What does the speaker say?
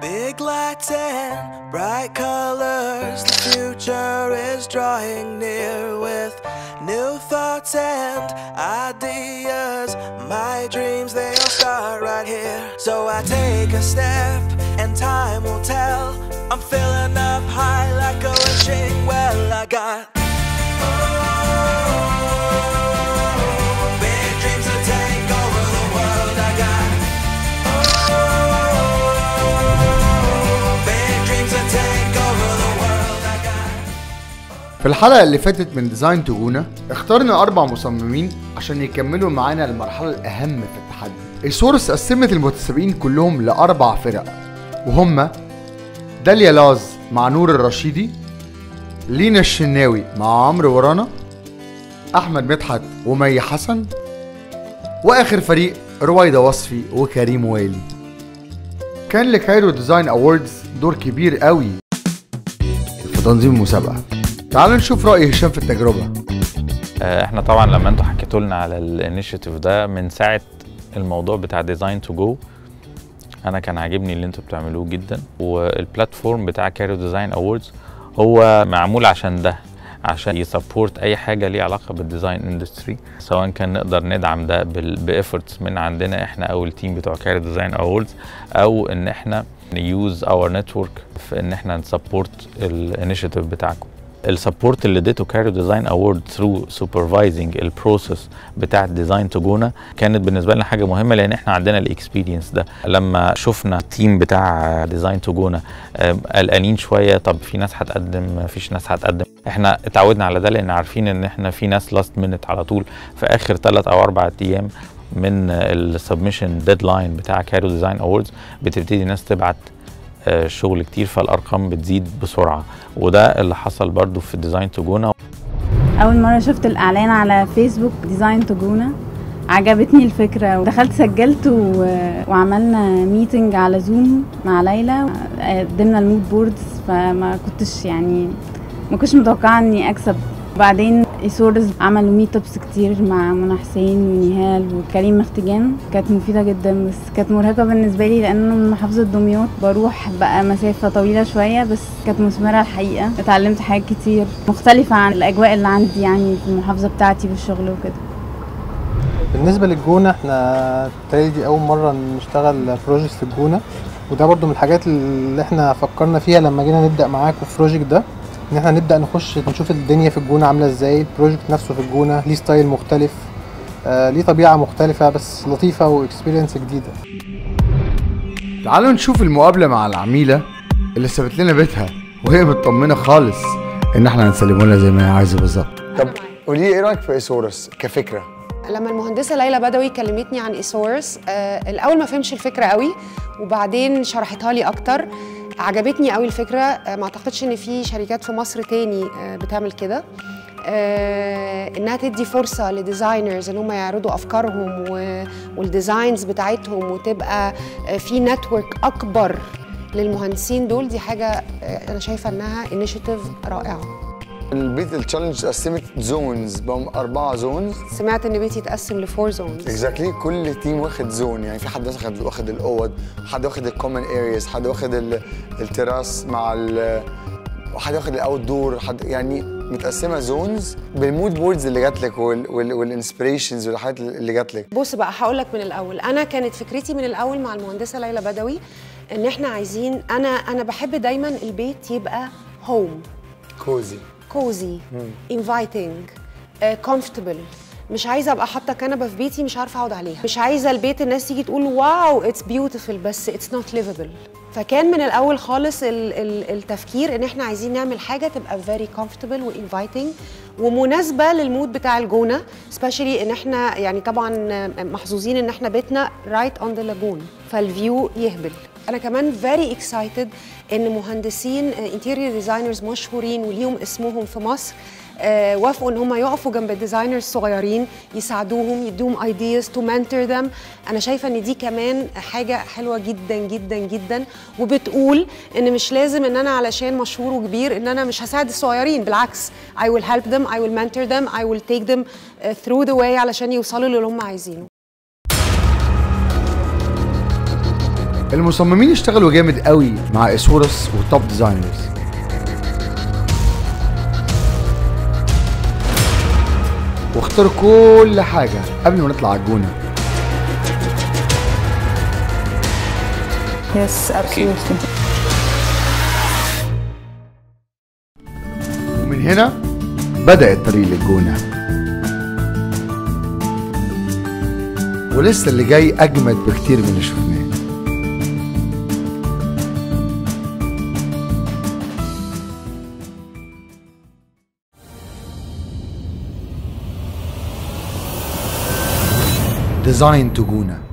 Big lights and bright colors, the future is drawing near with new thoughts and ideas. My dreams, they all start right here. So I take a step, and time will tell. I'm filling up high like a wishing well. I got. Big dreams to take over the world. I got. Big dreams to take over the world. I got. في الحلقة اللي فاتت من ديزاين تجونا اخترنا أربع مصممين عشان يكملوا معانا المرحلة الأهم في التحدي السورس قسمت المتسابقين كلهم لأربع فرق وهم داليا لاز مع نور الرشيدي لينا الشناوي مع عمرو ورانا أحمد مدحت ومي حسن وآخر فريق رويدة وصفي وكريم والي كان لكايرو ديزاين أووردز دور كبير قوي في تنظيم المسابقة تعالوا نشوف رأي هشام في التجربة آه، احنا طبعا لما انتوا حكيتوا لنا على الانيشيتيف ده من ساعه الموضوع بتاع ديزاين تو جو انا كان عاجبني اللي انتوا بتعملوه جدا والبلاتفورم بتاع كاريو ديزاين اووردز هو معمول عشان ده عشان يسبورت اي حاجه ليها علاقه بالديزاين اندستري سواء كان نقدر ندعم ده بافورتس من عندنا احنا او التيم بتوع كاريو ديزاين اووردز او ان احنا نيوز اور نتورك في ان احنا نسبورت الانيشيتيف بتاعكم السبورت اللي اديته كاريو ديزاين اوورد ثرو سوبرفايزنج البروسيس بتاع الديزاين تو جونا كانت بالنسبه لنا حاجه مهمه لان احنا عندنا الاكسبيرينس ده لما شفنا التيم بتاع ديزاين تو جونا آه، قلقانين شويه طب في ناس هتقدم ما فيش ناس هتقدم احنا اتعودنا على ده لان عارفين ان احنا في ناس لاست مينت على طول في اخر ثلاث او اربع ايام من السبمشن ديدلاين بتاع كاريو ديزاين اووردز بتبتدي ناس تبعت آه، شغل كتير فالارقام بتزيد بسرعه وده اللي حصل برضو في ديزاين تو جونا اول مره شفت الاعلان على فيسبوك ديزاين تجونا عجبتني الفكره ودخلت سجلت و... وعملنا ميتنج على زوم مع ليلى قدمنا المود بوردز فما كنتش يعني ما كنتش متوقعه اني اكسب وبعدين ايسورز عملوا ميت ابس كتير مع منى حسين ونهال وكريم اختجان كانت مفيده جدا بس كانت مرهقه بالنسبه لي لان انا من محافظه دمياط بروح بقى مسافه طويله شويه بس كانت مثمره الحقيقه اتعلمت حاجات كتير مختلفه عن الاجواء اللي عندي يعني في المحافظه بتاعتي بالشغل وكده بالنسبه للجونه احنا تالي دي اول مره نشتغل بروجكت في الجونه وده برضو من الحاجات اللي احنا فكرنا فيها لما جينا نبدا معاكم في البروجكت ده ان احنا نبدا نخش نشوف الدنيا في الجونه عامله ازاي البروجكت نفسه في الجونه ليه ستايل مختلف آه ليه طبيعه مختلفه بس لطيفه واكسبيرينس جديده تعالوا نشوف المقابلة مع العميلة اللي سابت لنا بيتها وهي مطمنة خالص إن إحنا هنسلمه لها زي ما هي عايزة بالظبط طب قولي لي ايه رايك في ايسورس كفكره لما المهندسه ليلى بدوي كلمتني عن ايسورس آه الاول ما فهمش الفكره قوي وبعدين شرحتها لي اكتر عجبتني قوي الفكره آه ما اعتقدش ان في شركات في مصر تاني آه بتعمل كده آه انها تدي فرصه لديزاينرز ان هم يعرضوا افكارهم و- والديزاينز بتاعتهم وتبقى آه في نتورك اكبر للمهندسين دول دي حاجه آه انا شايفه انها انيشيتيف رائعه البيت التشالنج قسمت زونز بقوا اربعه زونز سمعت ان بيتي يتقسم لفور زونز اكزاكتلي كل تيم واخد زون يعني في حد مثلا واخد واخد الاوض حد واخد الكومن ارياز حد واخد ال- التراس مع ال حد واخد الاوت دور حد يعني متقسمه زونز بالمود بوردز اللي جات لك والانسبريشنز والحاجات اللي جات لك بص بقى هقول لك من الاول انا كانت فكرتي من الاول مع المهندسه ليلى بدوي ان احنا عايزين انا انا بحب دايما البيت يبقى هوم كوزي كوزي انفايتنج كومفورتبل مش عايزه ابقى حاطه كنبه في بيتي مش عارفه اقعد عليها مش عايزه البيت الناس تيجي تقول واو اتس بيوتيفul بس اتس نوت ليفبل فكان من الاول خالص ال ال التفكير ان احنا عايزين نعمل حاجه تبقى فيري comfortable وانفايتنج ومناسبه للمود بتاع الجونه سبيشالي ان احنا يعني طبعا محظوظين ان احنا بيتنا رايت اون ذا لاجون فالفيو يهبل انا كمان فيري اكسايتد ان مهندسين انتيريور ديزاينرز مشهورين وليهم اسمهم في مصر آه، وافقوا ان هم يقفوا جنب الديزاينرز الصغيرين يساعدوهم يدوهم ايدياز تو منتور ذم انا شايفه ان دي كمان حاجه حلوه جدا جدا جدا وبتقول ان مش لازم ان انا علشان مشهور وكبير ان انا مش هساعد الصغيرين بالعكس I will help them I will mentor them I will take them uh, through the way علشان يوصلوا للي هم عايزينه المصممين اشتغلوا جامد قوي مع ايسورس وتوب ديزاينرز واختاروا كل حاجة قبل ما نطلع على الجونة Yes, absolutely. ومن هنا بدأ الطريق للجونة ولسه اللي جاي أجمد بكتير من اللي شفناه ديزاين تو جونة